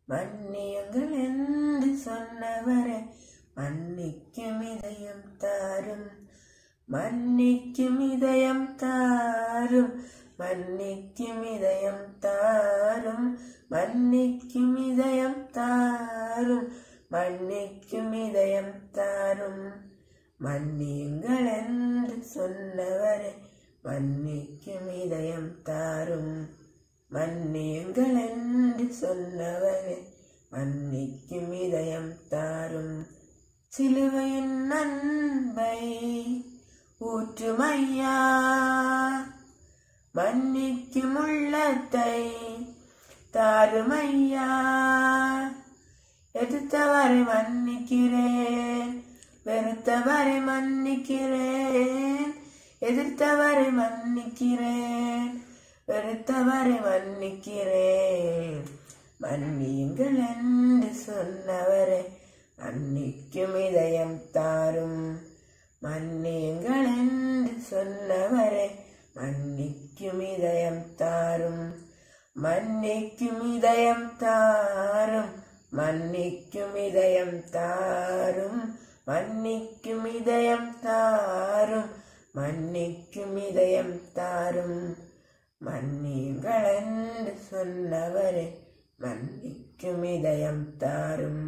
மன்னியுங்கள் என்று சொன்னவரே மன்னிக்கும் இதயம் தாரும் மன்னிக்கும் இதயம் தாரும் மன்னிக்கும் இதயம் தாரும் மன்னிக்கும் இதயம் தாரும் மன்னிக்கும் இதயம் தாரும் மன்னியுங்கள் என்று சொன்னவரே மன்னிக்கும் இதயம் தாரும் மன்னியுங்கள் என்று சொன்னவரே மன்னிக்கும் இதயம் தாரும் சிலுவையின் நன்மை ஊற்றுமையா மன்னிக்கும் உள்ளத்தை தாருமையா எதிர்த்தவரை மன்னிக்கிறேன் வெறுத்தவரை மன்னிக்கிறேன் எதிர்த்தவரை மன்னிக்கிறேன் வெறுத்தவரை மன்னிக்கிறேன் மன்னியுங்கள் என்று சொன்னவரை மன்னிக்கும் இதயம் தாரும் மன்னியுங்கள் என்று சொன்னவரை மன்னிக்கும் இதயம் தாரும் மன்னிக்கும் இதயம் தாரும் மன்னிக்கும் இதயம் தாரும் மன்னிக்கும் இதயம் தாரும் மன்னிக்கும் இதயம் தாரும் மன்னியுங்கள் என்று சொன்னவரே மன்னிக்கும் இதயம் தாரும்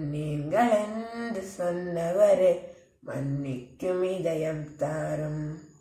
மன்னியுங்கள் என்று சொன்னவரே மன்னிக்கும் இதயம் தாரும்